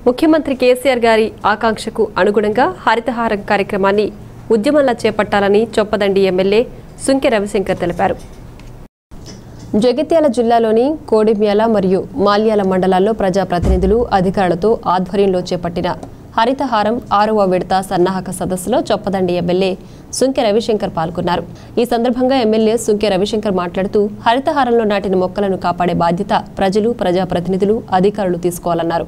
ముఖ్యమంత్రి కేసీఆర్ గారి ఆకాంక్షకు అనుగుణంగా హరితహారం కార్యక్రమాన్ని ఉద్యమంలా చేపట్టాలని చొప్పదండి ఎమ్మెల్యే సుంకె రవిశంకర్ తెలిపారు జగిత్యాల జిల్లాలోని కోడిమ్యాల మరియు మాల్యాల మండలాల్లో ప్రజాప్రతినిధులు అధికారులతో ఆధ్వర్యంలో చేపట్టిన హరితహారం ఆరవ విడత సన్నాహక సదస్సులో చొప్పదండి ఎమ్మెల్యే సుంకె రవిశంకర్ పాల్గొన్నారు ఈ సందర్భంగా ఎమ్మెల్యే సుంకె రవిశంకర్ మాట్లాడుతూ హరితహారంలో నాటిన మొక్కలను కాపాడే బాధ్యత ప్రజలు ప్రజాప్రతినిధులు అధికారులు తీసుకోవాలన్నారు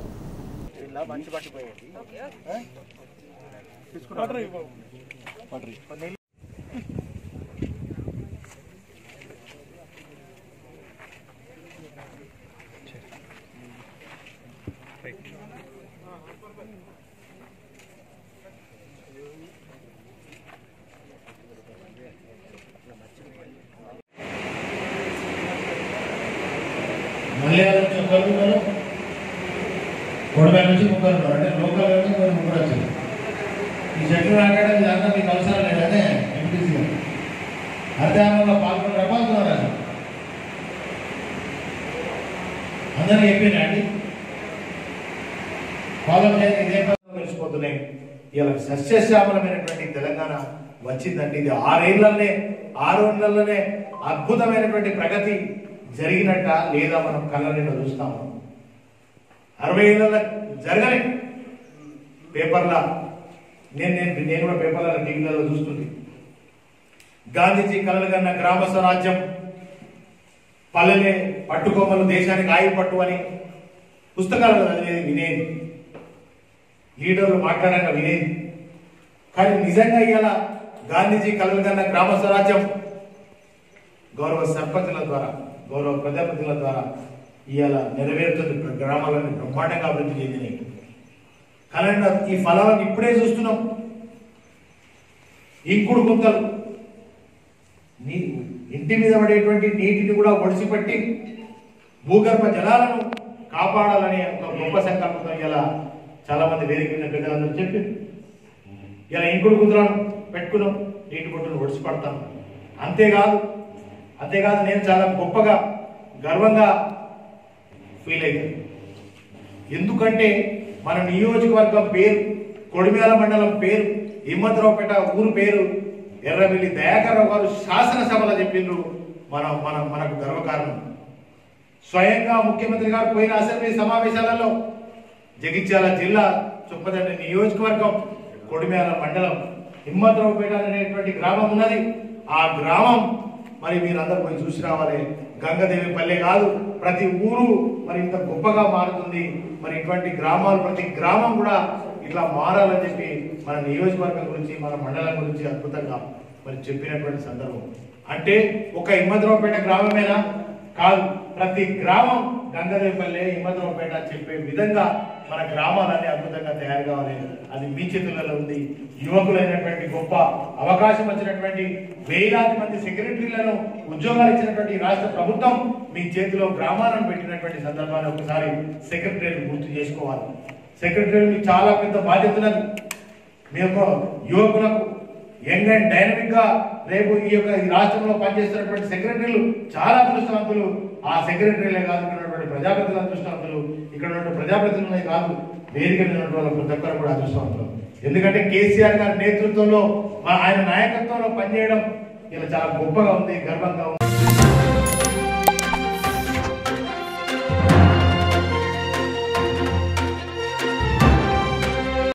మలయాళం నుంచి ఒకరు ఉన్నారు కొడవల నుంచి ముగ్గురు ఉన్నారు అంటే లోకల్ నుంచి కొన్ని ముగ్గురు వచ్చారు ఈ చెట్లు నాటడం ఇదంతా మీకు అవసరం లేదు అదే ఎంపీసీ అధ్యయనంలో పాల్గొన్న పాల్గొన్నారు అసలు అందరూ చెప్పినా అండి ఫాలో చేయండి ఇదే పద్ధతిలో కలిసిపోతున్నాయి ఇలా సస్యశ్యామలమైనటువంటి తెలంగాణ వచ్చిందంటే ఇది ఆరేళ్లనే ఆరు నెలలనే అద్భుతమైనటువంటి ప్రగతి జరిగినట్ట లేదా మనం కళ్ళ నిండా చూస్తాము అరవై ఏళ్ళ జరగలే పేపర్ల నేను నేను నేను కూడా పేపర్ల టీవీలలో చూస్తుంది గాంధీజీ కలలు కన్న గ్రామ స్వరాజ్యం పల్లెలే పట్టుకోమలు దేశానికి ఆయువు పట్టు అని పుస్తకాలు చదివేది వినేది లీడర్లు మాట్లాడంగా వినేది కానీ నిజంగా ఇవాళ గాంధీజీ కలలు కన్న గ్రామ స్వరాజ్యం గౌరవ సర్పంచుల ద్వారా గౌరవ ప్రజాప్రతినిధుల ద్వారా ఇవాళ నెరవేరుతుంది ప్ర- గ్రామాలను బ్రహ్మాండంగా అభివృద్ధి చెందినాయి కానీ ఈ ఫలాలను ఇప్పుడే చూస్తున్నాం ఇంకుడు గుంతలు నీ ఇంటి మీద పడేటువంటి నీటిని కూడా ఒడిసిపట్టి భూగర్భ జలాలను కాపాడాలనే ఒక గొప్ప సంకల్పంతో ఇలా చాలా మంది వేదిక మీద పెద్దలందరూ చెప్పి ఇలా ఇంకుడు గుంతలను పెట్టుకున్నాం నీటి బొట్టును ఒడిసిపడతాం అంతేకాదు అంతేకాదు నేను చాలా గొప్పగా గర్వంగా ఫీల్ అవుతాను ఎందుకంటే మన నియోజకవర్గం పేరు కొడిమేల మండలం పేరు హిమ్మతరావుపేట ఊరు పేరు ఎర్రవెల్లి దయాకర్రావు గారు శాసనసభలో చెప్పిండ్రు మన మన మనకు గర్వకారణం స్వయంగా ముఖ్యమంత్రి గారు పోయిన అసెంబ్లీ సమావేశాలలో జగిత్యాల జిల్లా చొప్పదండి నియోజకవర్గం కొడిమేల మండలం హిమ్మతరావుపేట అనేటువంటి గ్రామం ఉన్నది ఆ గ్రామం మరి మీరందరూ పోయి చూసి రావాలి గంగదేవి పల్లె కాదు ప్రతి ఊరు మరి ఇంత గొప్పగా మారుతుంది మరి ఇటువంటి గ్రామాలు ప్రతి గ్రామం కూడా ఇట్లా మారాలని చెప్పి మన నియోజకవర్గం గురించి మన మండలం గురించి అద్భుతంగా మరి చెప్పినటువంటి సందర్భం అంటే ఒక హిమ్మద్రావుపేట గ్రామమేనా కాదు ప్రతి గ్రామం గంగదేవపల్లె హిమ్మద్రావుపేట చెప్పే విధంగా మన గ్రామాలన్నీ అద్భుతంగా తయారు కావాలి అది మీ చేతులలో ఉంది యువకులైనటువంటి గొప్ప అవకాశం వచ్చినటువంటి వేలాది మంది సెక్రటరీలను ఉద్యోగాలు ఇచ్చినటువంటి ఈ రాష్ట్ర ప్రభుత్వం మీ చేతిలో గ్రామాలను పెట్టినటువంటి సందర్భాన్ని ఒకసారి సెక్రటరీలు గుర్తు చేసుకోవాలి సెక్రటరీ మీకు చాలా పెద్ద బాధ్యత ఉన్నది మీ యొక్క యువకులకు యంగ్ అండ్ డైనమిక్ గా రేపు ఈ యొక్క ఈ రాష్ట్రంలో పనిచేస్తున్నటువంటి సెక్రటరీలు చాలా అదృష్టవంతులు ఆ సెక్రటరీలే కాదు ఇక్కడ ఉన్నటువంటి ప్రజాప్రతినిధులు అదృష్టవంతులు ఇక్కడ ఉన్నటువంటి ప్రజాప్రతినిధులే కాదు వేదిక మీద ఉన్నటువంటి వాళ్ళు ప్రతి ఒక్కరు కూడా అదృష్టవంతులు ఎందుకంటే కేసీఆర్ గారి నేతృత్వంలో మా ఆయన నాయకత్వంలో పనిచేయడం ఇలా చాలా గొప్పగా ఉంది గర్వంగా ఉంది